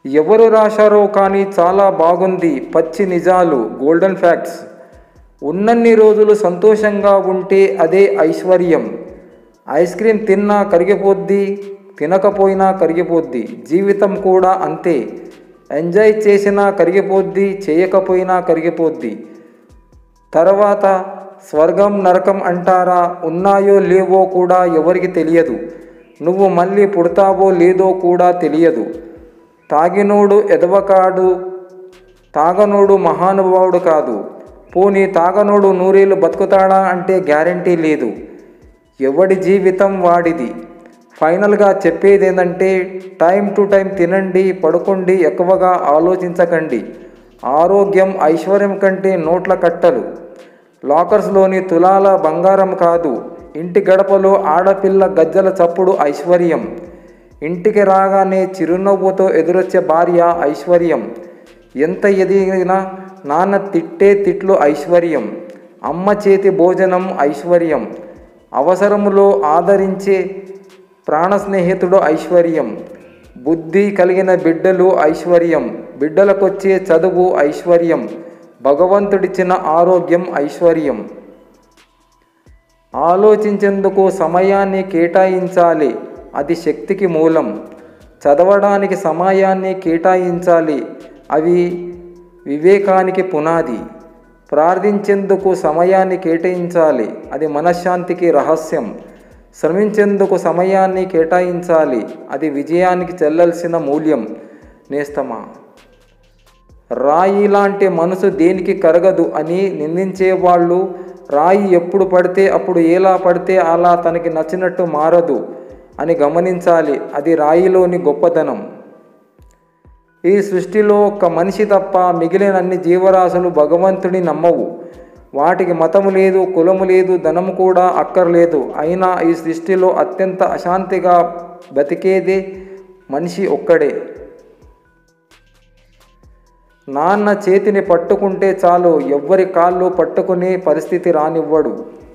ఎవరు రాశారో కానీ చాలా బాగుంది పచ్చి నిజాలు గోల్డెన్ ఫ్యాక్ట్స్ ఉన్నన్ని రోజులు సంతోషంగా ఉంటే అదే ఐశ్వర్యం ఐస్ క్రీమ్ తిన్నా కరిగిపోద్ది తినకపోయినా కరిగిపోద్ది జీవితం కూడా అంతే ఎంజాయ్ చేసినా కరిగిపోద్ది చేయకపోయినా కరిగిపోద్ది తర్వాత స్వర్గం నరకం అంటారా ఉన్నాయో లేవో కూడా ఎవరికి తెలియదు నువ్వు మళ్ళీ పుడతావో లేదో కూడా తెలియదు తాగినోడు ఎదవకాడు తాగనోడు మహానుభావుడు కాదు పోనీ తాగనోడు నూరేళ్ళు బతుకుతాడా అంటే గ్యారంటీ లేదు ఎవడి జీవితం వాడిది ఫైనల్గా చెప్పేది ఏంటంటే టైం టు టైం తినండి పడుకోండి ఎక్కువగా ఆలోచించకండి ఆరోగ్యం ఐశ్వర్యం కంటే నోట్ల కట్టలు లాకర్స్లోని తులాల బంగారం కాదు ఇంటి గడపలో ఆడపిల్ల గజ్జల చప్పుడు ఐశ్వర్యం ఇంటికి రాగానే చిరునవ్వుతో ఎదురొచ్చే భార్య ఐశ్వర్యం ఎంత ఎదిగినా నాన్న తిట్టే తిట్లు ఐశ్వర్యం అమ్మ చేతి భోజనం ఐశ్వర్యం అవసరములో ఆదరించే ప్రాణ స్నేహితుడు ఐశ్వర్యం బుద్ధి కలిగిన బిడ్డలు ఐశ్వర్యం బిడ్డలకొచ్చే చదువు ఐశ్వర్యం భగవంతుడిచ్చిన ఆరోగ్యం ఐశ్వర్యం ఆలోచించేందుకు సమయాన్ని కేటాయించాలి అది శక్తికి మూలం చదవడానికి సమయాన్ని కేటాయించాలి అవి వివేకానికి పునాది ప్రార్థించేందుకు సమయాన్ని కేటాయించాలి అది మనశ్శాంతికి రహస్యం శ్రమించేందుకు సమయాన్ని కేటాయించాలి అది విజయానికి చెల్లాల్సిన మూల్యం నేస్తమా రాయి లాంటి మనసు దేనికి కరగదు అని నిందించే వాళ్ళు రాయి ఎప్పుడు పడితే అప్పుడు ఎలా పడితే అలా తనకి నచ్చినట్టు మారదు అని గమనించాలి అది రాయిలోని గొప్పతనం ఈ సృష్టిలో ఒక్క మనిషి తప్ప మిగిలిన అన్ని జీవరాశులు భగవంతుని నమ్మవు వాటికి మతము లేదు కులము లేదు ధనము కూడా అక్కర్లేదు అయినా ఈ సృష్టిలో అత్యంత అశాంతిగా బతికేదే మనిషి ఒక్కడే నాన్న చేతిని పట్టుకుంటే చాలు ఎవ్వరి కాళ్ళు పట్టుకునే పరిస్థితి రానివ్వడు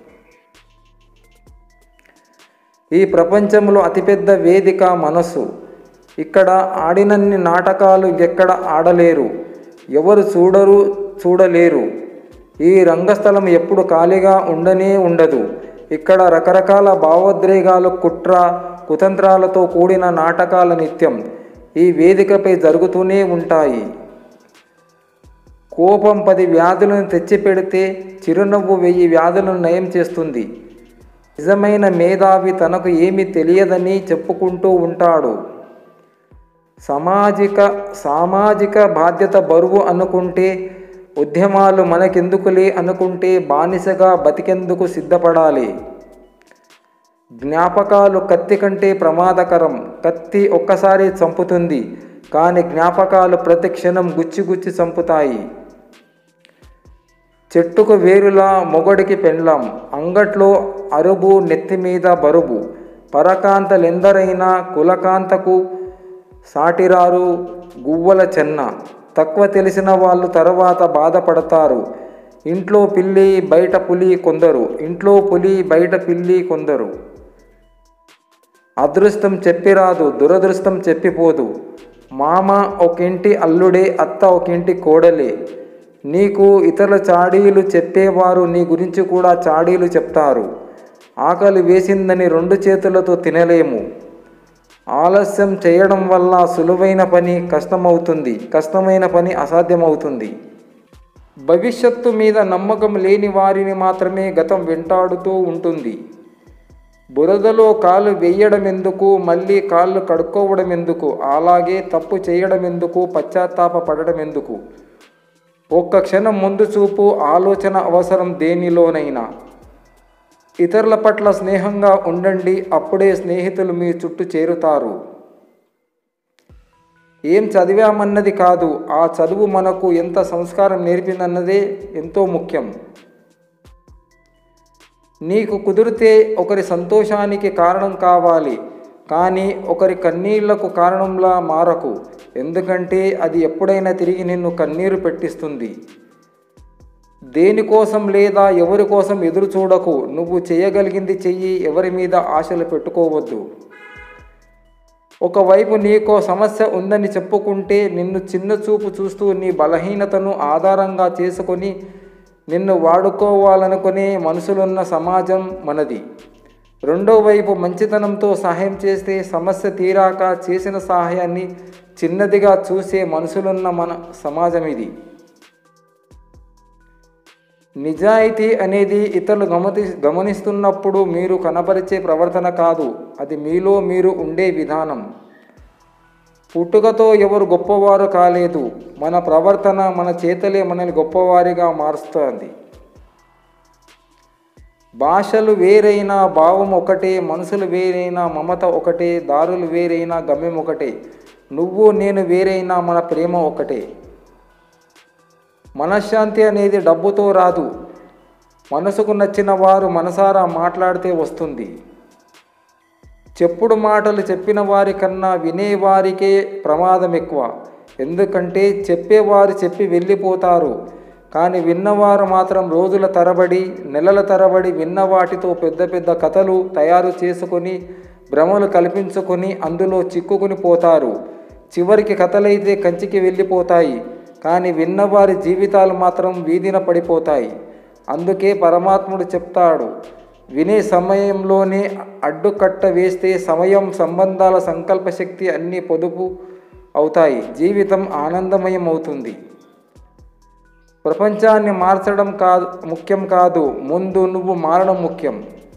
ఈ ప్రపంచంలో అతిపెద్ద వేదిక మనసు ఇక్కడ ఆడినన్ని నాటకాలు ఎక్కడ ఆడలేరు ఎవరు చూడరు చూడలేరు ఈ రంగస్థలం ఎప్పుడు ఖాళీగా ఉండనే ఉండదు ఇక్కడ రకరకాల భావోద్రేగాలు కుట్ర కుతంత్రాలతో కూడిన నాటకాల నిత్యం ఈ వేదికపై జరుగుతూనే ఉంటాయి కోపం పది వ్యాధులను తెచ్చిపెడితే చిరునవ్వు వెయ్యి వ్యాధులను నయం చేస్తుంది నిజమైన మేధావి తనకు ఏమీ తెలియదని చెప్పుకుంటూ ఉంటాడు సామాజిక సామాజిక బాధ్యత బరువు అనుకుంటే ఉద్యమాలు మనకెందుకులే అనుకుంటే బానిసగా బతికెందుకు సిద్ధపడాలి జ్ఞాపకాలు కత్తి కంటే ప్రమాదకరం కత్తి ఒక్కసారి చంపుతుంది కానీ జ్ఞాపకాలు ప్రతి క్షణం గుచ్చి గుచ్చి చంపుతాయి చెట్టుకు వేరులా మొగడికి పెండ్లాం అంగట్లో అరుబు నెత్తి మీద బరువు పరకాంతలెందరైనా కులకాంతకు సాటిరారు గువ్వల చెన్న తక్కువ తెలిసిన వాళ్ళు తర్వాత బాధపడతారు ఇంట్లో పిల్లి బయట పులి కొందరు ఇంట్లో పులి బయట పిల్లి కొందరు అదృష్టం చెప్పిరాదు దురదృష్టం చెప్పిపోదు మామ ఒకింటి అల్లుడే అత్త ఒకింటి కోడలే నీకు ఇతరుల చాడీలు చెప్పేవారు నీ గురించి కూడా చాడీలు చెప్తారు ఆకలి వేసిందని రెండు చేతులతో తినలేము ఆలస్యం చేయడం వల్ల సులువైన పని కష్టమవుతుంది కష్టమైన పని అసాధ్యమవుతుంది భవిష్యత్తు మీద నమ్మకం లేని వారిని మాత్రమే గతం వెంటాడుతూ ఉంటుంది బురదలో కాలు వేయడం ఎందుకు మళ్ళీ కాళ్ళు కడుక్కోవడం ఎందుకు అలాగే తప్పు చేయడం ఎందుకు పశ్చాత్తాప పడడం ఎందుకు ఒక్క క్షణం ముందు చూపు ఆలోచన అవసరం దేనిలోనైనా ఇతరుల పట్ల స్నేహంగా ఉండండి అప్పుడే స్నేహితులు మీ చుట్టూ చేరుతారు ఏం చదివామన్నది కాదు ఆ చదువు మనకు ఎంత సంస్కారం నేర్పిందన్నదే ఎంతో ముఖ్యం నీకు కుదిరితే ఒకరి సంతోషానికి కారణం కావాలి కానీ ఒకరి కన్నీళ్లకు కారణంలా మారకు ఎందుకంటే అది ఎప్పుడైనా తిరిగి నిన్ను కన్నీరు పెట్టిస్తుంది దేనికోసం లేదా ఎవరి కోసం ఎదురు చూడకు నువ్వు చేయగలిగింది చెయ్యి ఎవరి మీద ఆశలు పెట్టుకోవద్దు ఒకవైపు నీకో సమస్య ఉందని చెప్పుకుంటే నిన్ను చిన్న చూపు చూస్తూ నీ బలహీనతను ఆధారంగా చేసుకొని నిన్ను వాడుకోవాలనుకునే మనుషులున్న సమాజం మనది రెండో వైపు మంచితనంతో సహాయం చేస్తే సమస్య తీరాక చేసిన సహాయాన్ని చిన్నదిగా చూసే మనుషులున్న మన సమాజం ఇది నిజాయితీ అనేది ఇతరులు గమని గమనిస్తున్నప్పుడు మీరు కనపరిచే ప్రవర్తన కాదు అది మీలో మీరు ఉండే విధానం పుట్టుకతో ఎవరు గొప్పవారు కాలేదు మన ప్రవర్తన మన చేతలే మనల్ని గొప్పవారిగా మారుస్తుంది భాషలు వేరైనా భావం ఒకటే మనసులు వేరైనా మమత ఒకటే దారులు వేరైనా గమ్యం ఒకటే నువ్వు నేను వేరైనా మన ప్రేమ ఒకటే మనశ్శాంతి అనేది డబ్బుతో రాదు మనసుకు నచ్చిన వారు మనసారా మాట్లాడితే వస్తుంది చెప్పుడు మాటలు చెప్పిన వారి కన్నా వినేవారికే ప్రమాదం ఎక్కువ ఎందుకంటే చెప్పేవారు చెప్పి వెళ్ళిపోతారు కానీ విన్నవారు మాత్రం రోజుల తరబడి నెలల తరబడి విన్న వాటితో పెద్ద పెద్ద కథలు తయారు చేసుకొని భ్రమలు కల్పించుకొని అందులో చిక్కుకుని పోతారు చివరికి కథలైతే కంచికి వెళ్ళిపోతాయి కానీ విన్నవారి జీవితాలు మాత్రం వీధిన పడిపోతాయి అందుకే పరమాత్ముడు చెప్తాడు వినే సమయంలోనే అడ్డుకట్ట వేస్తే సమయం సంబంధాల సంకల్ప శక్తి అన్నీ పొదుపు అవుతాయి జీవితం ఆనందమయం అవుతుంది ప్రపంచాన్ని మార్చడం కాదు ముఖ్యం కాదు ముందు నువ్వు మారడం ముఖ్యం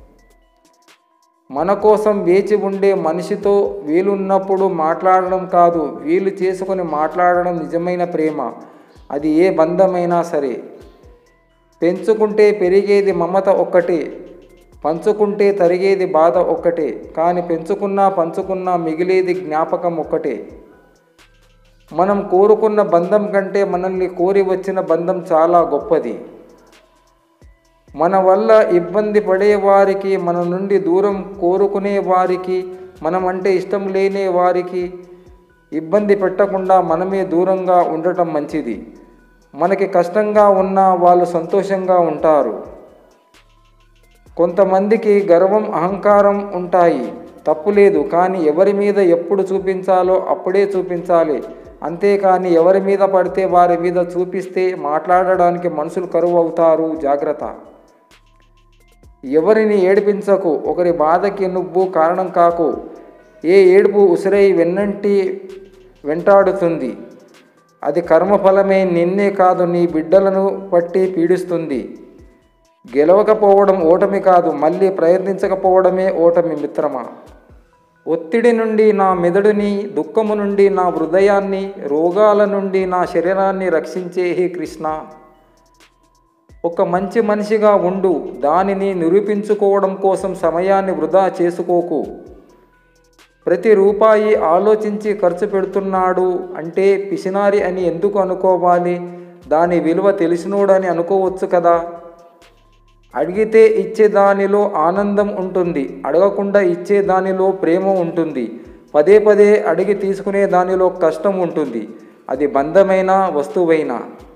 మన కోసం వేచి ఉండే మనిషితో వీలున్నప్పుడు మాట్లాడడం కాదు వీలు చేసుకొని మాట్లాడడం నిజమైన ప్రేమ అది ఏ బంధమైనా సరే పెంచుకుంటే పెరిగేది మమత ఒక్కటే పంచుకుంటే తరిగేది బాధ ఒక్కటే కానీ పెంచుకున్నా పంచుకున్నా మిగిలేది జ్ఞాపకం ఒక్కటే మనం కోరుకున్న బంధం కంటే మనల్ని కోరి వచ్చిన బంధం చాలా గొప్పది మన వల్ల ఇబ్బంది పడే వారికి మన నుండి దూరం కోరుకునే వారికి మనం అంటే ఇష్టం లేని వారికి ఇబ్బంది పెట్టకుండా మనమే దూరంగా ఉండటం మంచిది మనకి కష్టంగా ఉన్నా వాళ్ళు సంతోషంగా ఉంటారు కొంతమందికి గర్వం అహంకారం ఉంటాయి తప్పులేదు కానీ ఎవరి మీద ఎప్పుడు చూపించాలో అప్పుడే చూపించాలి అంతేకాని ఎవరి మీద పడితే వారి మీద చూపిస్తే మాట్లాడడానికి మనుషులు కరువు అవుతారు జాగ్రత్త ఎవరిని ఏడిపించకు ఒకరి బాధకి నువ్వు కారణం కాకు ఏ ఏడుపు ఉసిరై వెన్నంటి వెంటాడుతుంది అది కర్మఫలమే నిన్నే కాదు నీ బిడ్డలను పట్టి పీడిస్తుంది గెలవకపోవడం ఓటమి కాదు మళ్ళీ ప్రయత్నించకపోవడమే ఓటమి మిత్రమా ఒత్తిడి నుండి నా మెదడుని దుఃఖము నుండి నా హృదయాన్ని రోగాల నుండి నా శరీరాన్ని రక్షించే హే కృష్ణ ఒక మంచి మనిషిగా ఉండు దానిని నిరూపించుకోవడం కోసం సమయాన్ని వృధా చేసుకోకు ప్రతి రూపాయి ఆలోచించి ఖర్చు పెడుతున్నాడు అంటే పిసినారి అని ఎందుకు అనుకోవాలి దాని విలువ తెలిసినోడని అనుకోవచ్చు కదా అడిగితే ఇచ్చే దానిలో ఆనందం ఉంటుంది అడగకుండా ఇచ్చే దానిలో ప్రేమ ఉంటుంది పదే పదే అడిగి తీసుకునే దానిలో కష్టం ఉంటుంది అది బంధమైన వస్తువైనా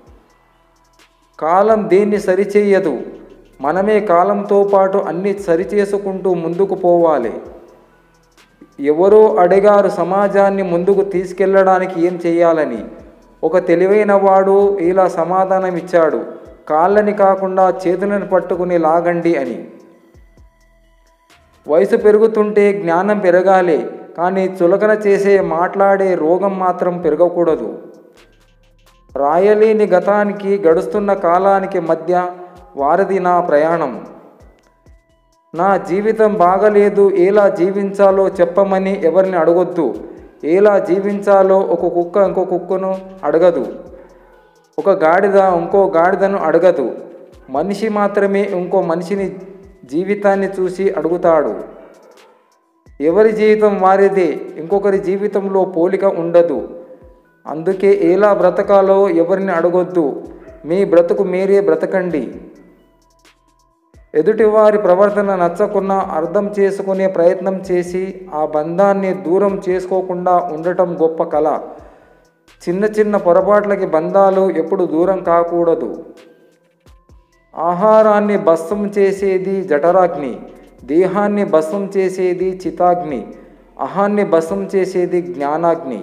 కాలం దేన్ని సరిచేయదు మనమే కాలంతో పాటు అన్ని సరిచేసుకుంటూ ముందుకు పోవాలి ఎవరో అడిగారు సమాజాన్ని ముందుకు తీసుకెళ్ళడానికి ఏం చేయాలని ఒక తెలివైన వాడు ఇలా సమాధానం ఇచ్చాడు కాళ్ళని కాకుండా చేతులను పట్టుకుని లాగండి అని వయసు పెరుగుతుంటే జ్ఞానం పెరగాలి కానీ చులకన చేసే మాట్లాడే రోగం మాత్రం పెరగకూడదు రాయలేని గతానికి గడుస్తున్న కాలానికి మధ్య వారది నా ప్రయాణం నా జీవితం బాగలేదు ఎలా జీవించాలో చెప్పమని ఎవరిని అడగొద్దు ఎలా జీవించాలో ఒక కుక్క ఇంకో కుక్కను అడగదు ఒక గాడిద ఇంకో గాడిదను అడగదు మనిషి మాత్రమే ఇంకో మనిషిని జీవితాన్ని చూసి అడుగుతాడు ఎవరి జీవితం వారిదే ఇంకొకరి జీవితంలో పోలిక ఉండదు అందుకే ఎలా బ్రతకాలో ఎవరిని అడగొద్దు మీ బ్రతుకు మీరే బ్రతకండి ఎదుటివారి ప్రవర్తన నచ్చకున్నా అర్థం చేసుకునే ప్రయత్నం చేసి ఆ బంధాన్ని దూరం చేసుకోకుండా ఉండటం గొప్ప కళ చిన్న చిన్న పొరపాట్లకి బంధాలు ఎప్పుడు దూరం కాకూడదు ఆహారాన్ని భస్మం చేసేది జఠరాగ్ని దేహాన్ని భస్మం చేసేది చితాగ్ని అహాన్ని భస్మం చేసేది జ్ఞానాగ్ని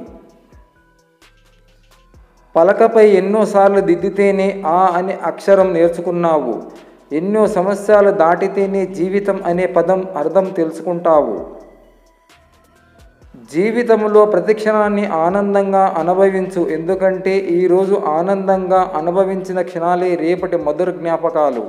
పలకపై ఎన్నోసార్లు దిద్దితేనే ఆ అనే అక్షరం నేర్చుకున్నావు ఎన్నో సమస్యలు దాటితేనే జీవితం అనే పదం అర్థం తెలుసుకుంటావు జీవితంలో ప్రతిక్షణాన్ని ఆనందంగా అనుభవించు ఎందుకంటే ఈరోజు ఆనందంగా అనుభవించిన క్షణాలే రేపటి మధుర జ్ఞాపకాలు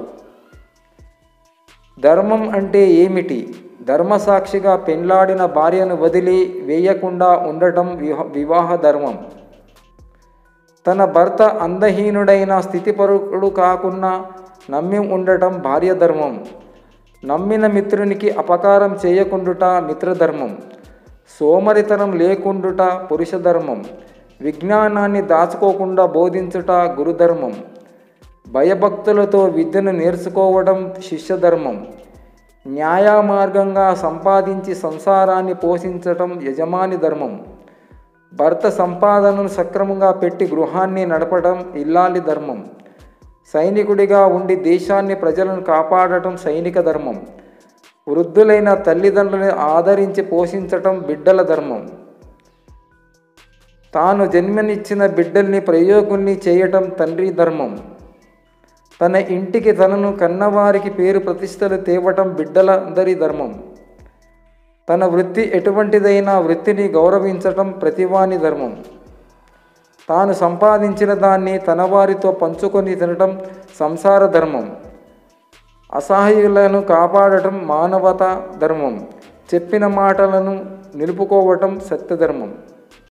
ధర్మం అంటే ఏమిటి ధర్మసాక్షిగా పెండ్లాడిన భార్యను వదిలి వేయకుండా ఉండటం వివా- వివాహ ధర్మం తన భర్త అందహీనుడైన స్థితిపరుడు కాకున్నా నమ్మి ఉండటం భార్య ధర్మం నమ్మిన మిత్రునికి అపకారం చేయకుండుట మిత్రధర్మం సోమరితనం లేకుండుట పురుష ధర్మం విజ్ఞానాన్ని దాచుకోకుండా బోధించుట గురుధర్మం భయభక్తులతో విద్యను నేర్చుకోవడం శిష్యధర్మం న్యాయ మార్గంగా సంపాదించి సంసారాన్ని పోషించటం యజమాని ధర్మం భర్త సంపాదనను సక్రమంగా పెట్టి గృహాన్ని నడపడం ఇల్లాలి ధర్మం సైనికుడిగా ఉండి దేశాన్ని ప్రజలను కాపాడటం సైనిక ధర్మం వృద్ధులైన తల్లిదండ్రులను ఆదరించి పోషించటం బిడ్డల ధర్మం తాను జన్మనిచ్చిన బిడ్డల్ని ప్రయోగుల్ని చేయటం తండ్రి ధర్మం తన ఇంటికి తనను కన్నవారికి పేరు ప్రతిష్టలు తేవటం బిడ్డలందరి ధర్మం తన వృత్తి ఎటువంటిదైనా వృత్తిని గౌరవించటం ప్రతివాని ధర్మం తాను సంపాదించిన దాన్ని తన వారితో పంచుకొని తినటం సంసార ధర్మం అసహాయులను కాపాడటం మానవత ధర్మం చెప్పిన మాటలను నిలుపుకోవటం సత్యధర్మం